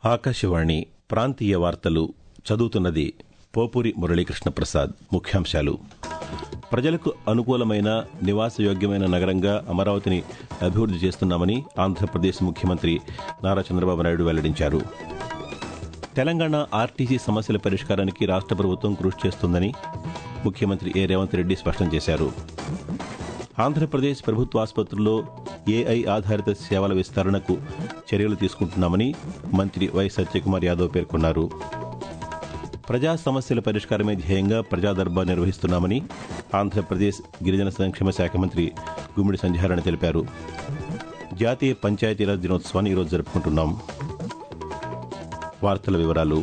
ఆకాశవాణి ప్రాంతీయ వార్తలు చదువుతున్నది పోపురి మురళీకృష్ణ ప్రసాద్ ముఖ్యాంశాలు ప్రజలకు అనుకూలమైన నివాసయోగ్యమైన నగరంగా అమరావతిని అభివృద్ది చేస్తున్నామని ఆంధ్రప్రదేశ్ ముఖ్యమంత్రి నారా చంద్రబాబు నాయుడు వెల్లడించారు తెలంగాణ ఆర్టీసీ సమస్యల పరిష్కారానికి రాష్ట్ర ప్రభుత్వం కృషి చేస్తుందని ముఖ్యమంత్రి ఏ రేవంత్ రెడ్డి స్పష్టం చేశారు ఆంధ్రప్రదేశ్ ప్రభుత్వ ఆసుపత్రుల్లో ఏఐ ఆధారిత సేవల విస్తరణకు చర్యలు తీసుకుంటున్నామని మంత్రి వై సత్యకుమార్ యాదవ్ పేర్కొన్నారు ప్రజా సమస్యల పరిష్కారమే ధ్యేయంగా ప్రజా దర్బార్ నిర్వహిస్తున్నామని ఆంధ్రప్రదేశ్ గిరిజన సంక్షేమ శాఖ మంత్రి గుమ్మిడి సంధ్యారాయణ తెలిపారు జాతీయ పంచాయతీరాజ్ దినోత్సవాన్ని ఈరోజు జరుపుకుంటున్నాం వార్తల వివరాలు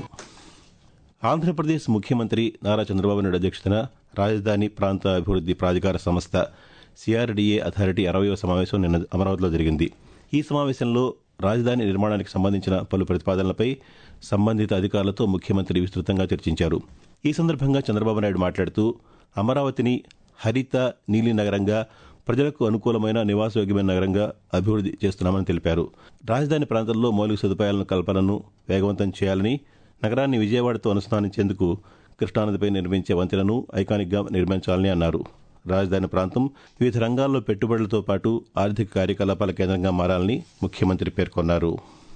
ఆంధ్రప్రదేశ్ ముఖ్యమంత్రి నారా చంద్రబాబు నాయుడు అధ్యక్షతన రాజధాని ప్రాంత అభివృద్ది ప్రాధికార సంస్థ సిఆర్డీఏ అథారిటీ అరవయవ సమావేశం నిన్న అమరావతిలో జరిగింది ఈ సమావేశంలో రాజధాని నిర్మాణానికి సంబంధించిన పలు ప్రతిపాదనలపై సంబంధిత అధికారులతో ముఖ్యమంత్రి విస్తృతంగా చర్చించారు ఈ సందర్భంగా చంద్రబాబు నాయుడు మాట్లాడుతూ అమరావతిని హరిత నీలి నగరంగా ప్రజలకు అనుకూలమైన నివాసయోగ్యమైన నగరంగా అభివృద్ది చేస్తున్నామని తెలిపారు రాజధాని ప్రాంతంలో మౌలిక సదుపాయాలను కల్పనను వేగవంతం చేయాలని నగరాన్ని విజయవాడతో అనుసంధానించేందుకు కృష్ణానదిపై నిర్మించే వంతెనను ఐకానిక్గా నిర్మించాలని అన్నారు రాజధాని ప్రాంతం వివిధ రంగాల్లో పెట్టుబడులతో పాటు ఆర్థిక కార్యకలాపాల కేంద్రంగా మారాలని ముఖ్యమంత్రి పేర్కొన్నారు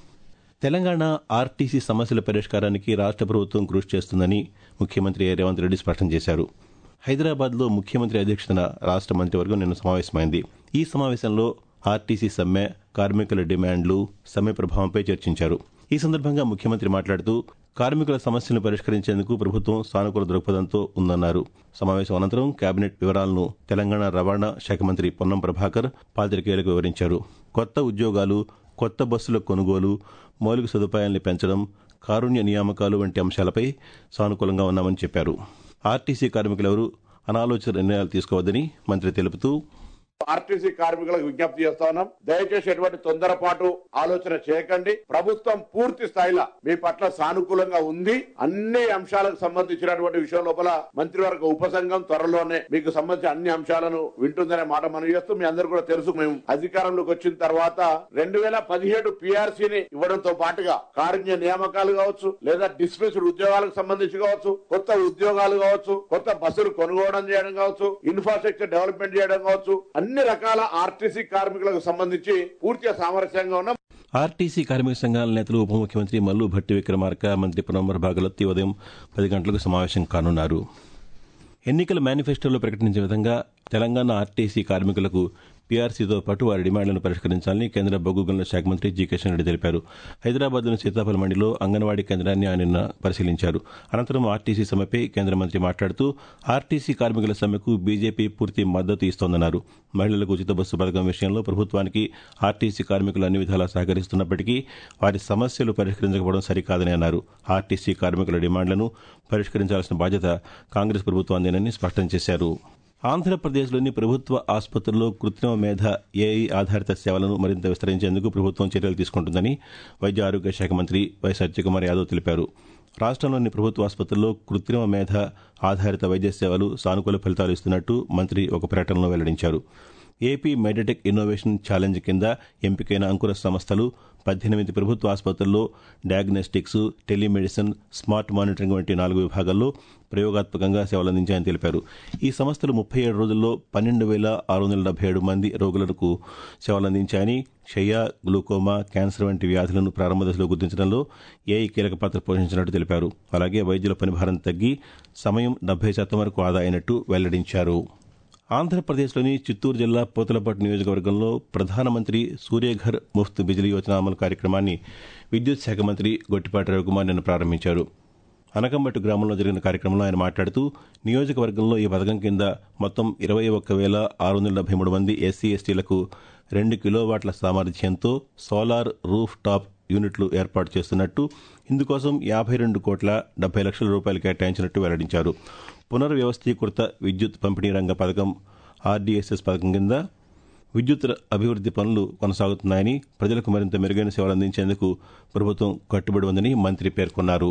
తెలంగాణ ఆర్టీసీ సమస్యల పరిష్కారానికి రాష్ట్ర ప్రభుత్వం కృషి చేస్తుందని ముఖ్యమంత్రి ఏ రేవంత్ రెడ్డి స్పష్టం చేశారు హైదరాబాద్లో ముఖ్యమంత్రి అధ్యక్షతన రాష్ట్ర మంత్రివర్గం నిన్న సమావేశమైంది ఈ సమావేశంలో ఆర్టీసీ సమ్మె కార్మికుల డిమాండ్లు సమ్మె ప్రభావంపై చర్చించారు ఈ సందర్భంగా ముఖ్యమంత్రి మాట్లాడుతూ కార్మికుల సమస్యలను పరిష్కరించేందుకు ప్రభుత్వం సానుకూల దృక్పథంతో ఉందన్నారు సమావేశం అనంతరం కేబినెట్ వివరాలను తెలంగాణ రవాణా శాఖ మంత్రి పొన్నం ప్రభాకర్ పాతికేయులకు వివరించారు కొత్త ఉద్యోగాలు కొత్త బస్సుల కొనుగోలు మౌలిక సదుపాయాల్ని పెంచడం కారుణ్య నియామకాలు వంటి అంశాలపై సానుకూలంగా ఉన్నామని చెప్పారు ఆర్టీసీ కార్మికులెవరూ అనాలోచిత నిర్ణయాలు తీసుకోవద్దని మంత్రి తెలుపుతూ ఆర్టీసీ కార్మికులకు విజ్ఞప్తి చేస్తా ఉన్నాం దయచేసి ఎటువంటి తొందరపాటు ఆలోచన చేయకండి ప్రభుత్వం పూర్తి స్థాయిలో మీ పట్ల సానుకూలంగా ఉంది అన్ని అంశాలకు సంబంధించినటువంటి విషయం లోపల మంత్రివర్గ ఉపసంఘం త్వరలోనే మీకు సంబంధించిన అన్ని అంశాలను వింటుందనే మాట మనం చేస్తూ మీ అందరూ కూడా తెలుసు మేము అధికారంలోకి వచ్చిన తర్వాత రెండు వేల పదిహేడు పిఆర్సీని ఇవ్వడంతో పాటుగా కారుణ్య నియామకాలు కావచ్చు లేదా డిస్మిస్డ్ ఉద్యోగాలకు సంబంధించి కావచ్చు కొత్త ఉద్యోగాలు కావచ్చు కొత్త బస్సులు కొనుగోవడం చేయడం కావచ్చు ఇన్ఫ్రాస్ట్రక్చర్ డెవలప్మెంట్ చేయడం కావచ్చు అన్ని రకాల ఆర్టీసీ కార్మికులకు సంబంధించి పూర్తిగా సామరస్యంగా ఉన్నాం ఆర్టీసీ కార్మిక సంఘాల నేతలు ఉప ముఖ్యమంత్రి మల్లు భట్టి విక్రమార్క మంత్రి పునమ్మర్ భాగలత్తి ఉదయం పది గంటలకు సమావేశం కానున్నారు ఎన్నికల మేనిఫెస్టోలో ప్రకటించిన విధంగా తెలంగాణ ఆర్టీసీ కార్మికులకు పీఆర్సీతో పాటు వారి డిమాండ్లను పరిష్కరించాలని కేంద్ర బొగ్గు గనుల శాఖ మంత్రి జి కిషన్ రెడ్డి తెలిపారు హైదరాబాద్లోని సీతాఫల మండిలో అంగన్వాడీ కేంద్రాన్ని ఆయన నిన్న పరిశీలించారు అనంతరం ఆర్టీసీ సమ్మెపై కేంద్ర మంత్రి మాట్లాడుతూ ఆర్టీసీ కార్మికుల సమ్మెకు బీజేపీ పూర్తి మద్దతు ఇస్తోందన్నారు మహిళలకు ఉచిత బస్సు పథకం విషయంలో ప్రభుత్వానికి ఆర్టీసీ కార్మికులు అన్ని విధాలా సహకరిస్తున్నప్పటికీ వారి సమస్యలు పరిష్కరించకపోవడం సరికాదని అన్నారు ఆర్టీసీ కార్మికుల డిమాండ్లను పరిష్కరించాల్సిన బాధ్యత కాంగ్రెస్ ప్రభుత్వాందేనని స్పష్టం చేశారు ఆంధ్రప్రదేశ్లోని ప్రభుత్వ ఆసుపత్రుల్లో కృత్రిమ మేధ ఏఐ ఆధారిత సేవలను మరింత విస్తరించేందుకు ప్రభుత్వం చర్యలు తీసుకుంటుందని వైద్య ఆరోగ్య శాఖ మంత్రి వై సత్యకుమార్ యాదవ్ తెలిపారు రాష్ట్రంలోని ప్రభుత్వ ఆసుపత్రుల్లో కృత్రిమ మేధ ఆధారిత వైద్య సేవలు సానుకూల ఫలితాలు ఇస్తున్నట్టు మంత్రి ఒక ప్రకటనలో వెల్లడించారు ఏపీ మెడిటెక్ ఇన్నోవేషన్ ఛాలెంజ్ కింద ఎంపికైన అంకుర సంస్థలు పద్దెనిమిది ప్రభుత్వ ఆసుపత్రుల్లో డయాగ్నోస్టిక్స్ టెలిమెడిసిన్ స్మార్ట్ మానిటరింగ్ వంటి నాలుగు విభాగాల్లో ప్రయోగాత్మకంగా సేవలందించాయని తెలిపారు ఈ సంస్థలు ముప్పై ఏడు రోజుల్లో పన్నెండు వేల ఆరు వందల డెబ్బై ఏడు మంది రోగులకు సేవలందించాయని క్షయ గ్లూకోమా క్యాన్సర్ వంటి వ్యాధులను ప్రారంభ దశలో గుర్తించడంలో ఏఐ కీలక పాత్ర పోషించినట్టు తెలిపారు అలాగే వైద్యుల పనిభారం తగ్గి సమయం డెబ్బై శాతం వరకు ఆదా అయినట్టు వెల్లడించారు ఆంధ్రప్రదేశ్లోని చిత్తూరు జిల్లా పోతలపట్టు నియోజకవర్గంలో ప్రధానమంత్రి సూర్యఘర్ ముఫ్త్ బిజిలీ యోజన అమలు కార్యక్రమాన్ని విద్యుత్ శాఖ మంత్రి గొట్టిపాటి రవికుమార్ నిన్న ప్రారంభించారు అనకంబట్టు గ్రామంలో జరిగిన కార్యక్రమంలో ఆయన మాట్లాడుతూ నియోజకవర్గంలో ఈ పథకం కింద మొత్తం ఇరవై ఒక్క వేల ఆరు వందల డెబ్బై మూడు మంది ఎస్సీ ఎస్టీలకు రెండు కిలోవాట్ల సామర్థ్యంతో సోలార్ రూఫ్ టాప్ యూనిట్లు ఏర్పాటు చేస్తున్నట్టు ఇందుకోసం యాభై రెండు కోట్ల డెబ్బై లక్షల రూపాయలు కేటాయించినట్టు వెల్లడించారు పునర్వ్యవస్థీకృత విద్యుత్ పంపిణీ రంగ పథకం ఆర్డీఎస్ఎస్ పథకం కింద విద్యుత్ అభివృద్ది పనులు కొనసాగుతున్నాయని ప్రజలకు మరింత మెరుగైన సేవలు అందించేందుకు ప్రభుత్వం కట్టుబడి ఉందని మంత్రి పేర్కొన్నారు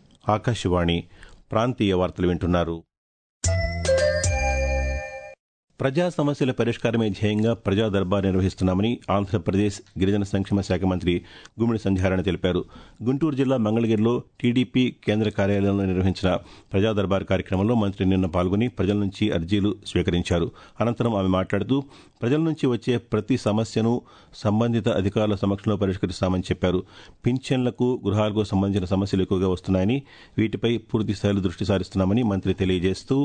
ఆకాశవాణి ప్రాంతీయ వార్తలు వింటున్నారు ప్రజా సమస్యల పరిష్కారమే ధ్యేయంగా ప్రజా దర్బార్ నిర్వహిస్తున్నామని ఆంధ్రప్రదేశ్ గిరిజన సంక్షేమ శాఖ మంత్రి గుమ్మిడి సంధ్యారాయణ తెలిపారు గుంటూరు జిల్లా మంగళగిరిలో టీడీపీ కేంద్ర కార్యాలయంలో నిర్వహించిన ప్రజా దర్బార్ కార్యక్రమంలో మంత్రి నిన్న పాల్గొని ప్రజల నుంచి అర్జీలు స్వీకరించారు అనంతరం ఆమె మాట్లాడుతూ ప్రజల నుంచి వచ్చే ప్రతి సమస్యను సంబంధిత అధికారుల సమక్షంలో పరిష్కరిస్తామని చెప్పారు పింఛన్లకు గృహాలకు సంబంధించిన సమస్యలు ఎక్కువగా వస్తున్నాయని వీటిపై పూర్తి స్థాయిలో దృష్టి సారిస్తున్నామని మంత్రి తెలియజేస్తూ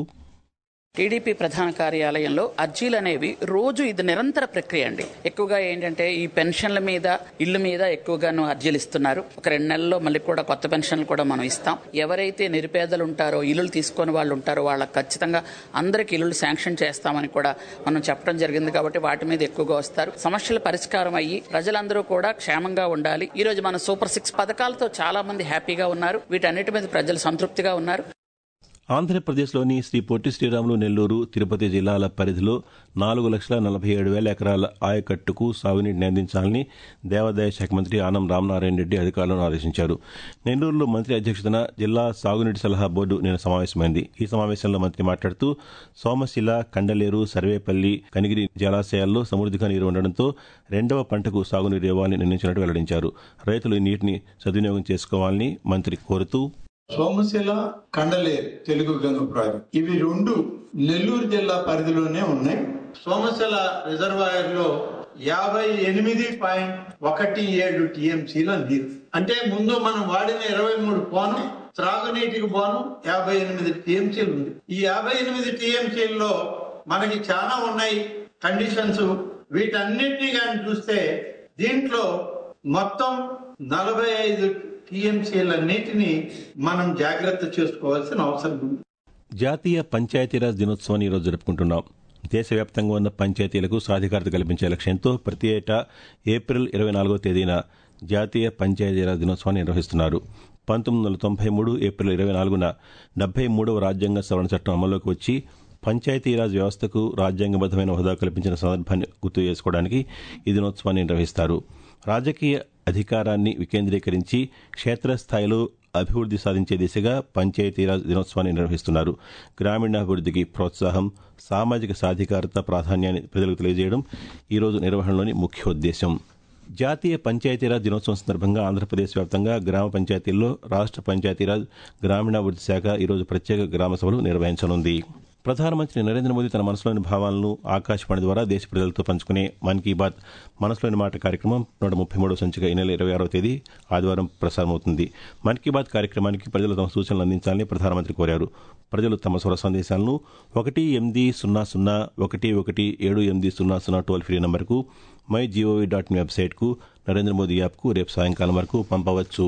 టీడీపీ ప్రధాన కార్యాలయంలో అర్జీలు అనేవి రోజు ఇది నిరంతర ప్రక్రియ అండి ఎక్కువగా ఏంటంటే ఈ పెన్షన్ల మీద ఇల్లు మీద ఎక్కువగాను అర్జీలు ఇస్తున్నారు ఒక రెండు నెలల్లో మళ్ళీ కూడా కొత్త పెన్షన్లు కూడా మనం ఇస్తాం ఎవరైతే నిరుపేదలు ఉంటారో ఇల్లులు తీసుకొని వాళ్ళు ఉంటారో వాళ్ళకి ఖచ్చితంగా అందరికి ఇల్లులు శాంక్షన్ చేస్తామని కూడా మనం చెప్పడం జరిగింది కాబట్టి వాటి మీద ఎక్కువగా వస్తారు సమస్యల పరిష్కారం అయ్యి ప్రజలందరూ కూడా క్షేమంగా ఉండాలి ఈ రోజు మన సూపర్ సిక్స్ పథకాలతో చాలా మంది హ్యాపీగా ఉన్నారు వీటన్నిటి మీద ప్రజలు సంతృప్తిగా ఉన్నారు ఆంధ్రప్రదేశ్లోని శ్రీ పొట్టి శ్రీరాములు నెల్లూరు తిరుపతి జిల్లాల పరిధిలో నాలుగు లక్షల నలభై ఏడు వేల ఎకరాల ఆయకట్టుకు సాగునీటిని అందించాలని దేవాదాయ శాఖ మంత్రి ఆనం రామనారాయణ రెడ్డి అధికారులను ఆదేశించారు నెల్లూరులో మంత్రి అధ్యక్షతన జిల్లా సాగునీటి సలహా బోర్డు నిన్న సమావేశమైంది ఈ సమావేశంలో మంత్రి మాట్లాడుతూ సోమశిల కండలేరు సర్వేపల్లి కనిగిరి జలాశయాల్లో సమృద్దిగా నీరు ఉండడంతో రెండవ పంటకు సాగునీరు ఇవ్వాలని నిర్ణయించినట్టు వెల్లడించారు రైతులు ఈ నీటిని సద్వినియోగం చేసుకోవాలని మంత్రి కోరుతూ సోమశిల కండలేరు తెలుగు గంగ ప్రాజెక్ట్ ఇవి రెండు నెల్లూరు జిల్లా పరిధిలోనే ఉన్నాయి సోమశిల రిజర్వాయర్ లో యాభై ఎనిమిది పాయింట్ ఒకటి ఏడు టీఎంసీల నీరు అంటే ముందు మనం వాడిన ఇరవై మూడు పోను త్రాగునీటికి పోను యాభై ఎనిమిది టీఎంసీలు ఉంది ఈ యాభై ఎనిమిది టీఎంసీల్లో మనకి చాలా ఉన్నాయి కండిషన్స్ వీటన్నిటిని కానీ చూస్తే దీంట్లో మొత్తం నలభై ఐదు టీఎంసీలన్నిటినీ మనం జాగ్రత్త చేసుకోవాల్సిన అవసరం ఉంది జాతీయ పంచాయతీరాజ్ దినోత్సవాన్ని ఈరోజు జరుపుకుంటున్నాం దేశవ్యాప్తంగా ఉన్న పంచాయతీలకు సాధికారత కల్పించే లక్ష్యంతో ప్రతి ఏటా ఏప్రిల్ ఇరవై నాలుగో తేదీన జాతీయ పంచాయతీరాజ్ దినోత్సవాన్ని నిర్వహిస్తున్నారు పంతొమ్మిది వందల తొంభై మూడు ఏప్రిల్ ఇరవై నాలుగున డెబ్బై మూడవ రాజ్యాంగ సవరణ చట్టం అమల్లోకి వచ్చి పంచాయతీరాజ్ వ్యవస్థకు రాజ్యాంగబద్దమైన హోదా కల్పించిన సందర్భాన్ని గుర్తు చేసుకోవడానికి ఈ దినోత్సవాన్ని నిర్వహిస్తారు రాజకీయ అధికారాన్ని వికేంద్రీకరించి క్షేత్రస్థాయిలో అభివృద్ధి సాధించే దిశగా పంచాయతీరాజ్ దినోత్సవాన్ని నిర్వహిస్తున్నారు గ్రామీణాభివృద్ధికి ప్రోత్సాహం సామాజిక సాధికారత ప్రాధాన్యాన్ని ప్రజలకు తెలియజేయడం ఈరోజు నిర్వహణలోని ముఖ్య ఉద్దేశం జాతీయ పంచాయతీరాజ్ దినోత్సవం సందర్భంగా ఆంధ్రప్రదేశ్ వ్యాప్తంగా గ్రామ పంచాయతీల్లో రాష్ట్ర పంచాయతీరాజ్ గ్రామీణాభివృద్ధి శాఖ ఈరోజు ప్రత్యేక గ్రామ సభలు నిర్వహించనుంది ప్రధానమంత్రి నరేంద్ర మోదీ తన మనసులోని భావాలను ఆకాశవాణి ద్వారా దేశ ప్రజలతో పంచుకునే మన్ కీ బాత్ మనసులోని మాట కార్యక్రమం నూట ముప్పై మూడవ సంచిక ఈ నెల ఇరవై ఆరవ తేదీ ఆదివారం ప్రసారమవుతుంది మన్ కీ బాత్ కార్యక్రమానికి ప్రజలు తమ సూచనలు అందించాలని ప్రధానమంత్రి కోరారు ప్రజలు తమ స్వర సందేశాలను ఒకటి ఎనిమిది సున్నా సున్నా ఒకటి ఒకటి ఏడు ఎనిమిది సున్నా సున్నా టోల్ ఫ్రీ నంబర్కు మై జీఓవీ డాట్ ఇన్ వెబ్సైట్కు నరేంద్ర మోదీ యాప్కు రేపు సాయంకాలం వరకు పంపవచ్చు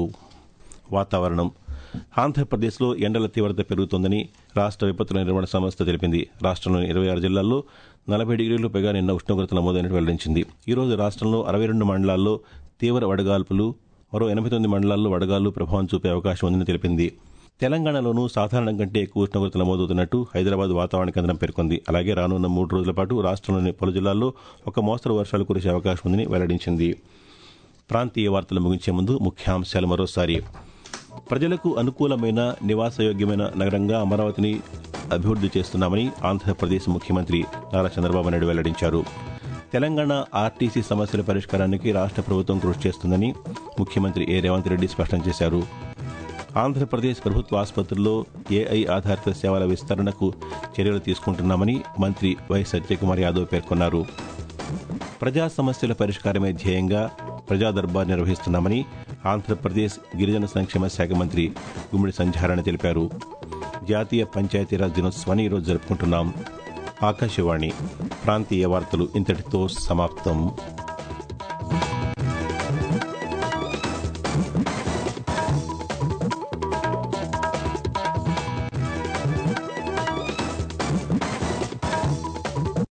వాతావరణం ఆంధ్రప్రదేశ్లో ఎండల తీవ్రత పెరుగుతోందని రాష్ట్ర విపత్తుల నిర్వహణ సంస్థ తెలిపింది రాష్ట్రంలోని ఇరవై ఆరు జిల్లాల్లో నలభై డిగ్రీలు పైగా నిన్న ఉష్ణోగ్రత నమోదైనట్టు వెల్లడించింది ఈ రోజు రాష్ట్రంలో అరవై రెండు మండలాల్లో తీవ్ర వడగాల్పులు మరో ఎనభై తొమ్మిది మండలాల్లో వడగాలు ప్రభావం చూపే అవకాశం ఉందని తెలిపింది తెలంగాణలోనూ సాధారణం కంటే ఎక్కువ ఉష్ణోగ్రత నమోదవుతున్నట్టు హైదరాబాద్ వాతావరణ కేంద్రం పేర్కొంది అలాగే రానున్న మూడు రోజుల పాటు రాష్ట్రంలోని పలు జిల్లాల్లో ఒక మోస్తరు వర్షాలు కురిసే అవకాశం ఉందని వెల్లడించింది ప్రాంతీయ వార్తలు ముగించే ముందు ముఖ్యాంశాలు మరోసారి ప్రజలకు అనుకూలమైన నివాసయోగ్యమైన నగరంగా అమరావతిని అభివృద్ధి చేస్తున్నామని ఆంధ్రప్రదేశ్ ముఖ్యమంత్రి నారా చంద్రబాబు నాయుడు వెల్లడించారు తెలంగాణ ఆర్టీసీ సమస్యల పరిష్కారానికి రాష్ట్ర ప్రభుత్వం కృషి చేస్తుందని ముఖ్యమంత్రి ఏ రేవంత్ రెడ్డి స్పష్టం చేశారు ఆంధ్రప్రదేశ్ ప్రభుత్వ ఆసుపత్రుల్లో ఏఐ ఆధారిత సేవల విస్తరణకు చర్యలు తీసుకుంటున్నామని మంత్రి వై సత్యకుమార్ యాదవ్ పేర్కొన్నారు ప్రజా సమస్యల పరిష్కారమే ధ్యేయంగా ప్రజా దర్బార్ నిర్వహిస్తున్నామని ఆంధ్రప్రదేశ్ గిరిజన సంక్షేమ శాఖ మంత్రి గుమ్మిడి సంధ్యారాయణ తెలిపారు జాతీయ పంచాయతీరాజ్ దినోత్సవాన్ని ఈరోజు జరుపుకుంటున్నాం ఆకాశవాణి ప్రాంతీయ వార్తలు ఇంతటితో సమాప్తం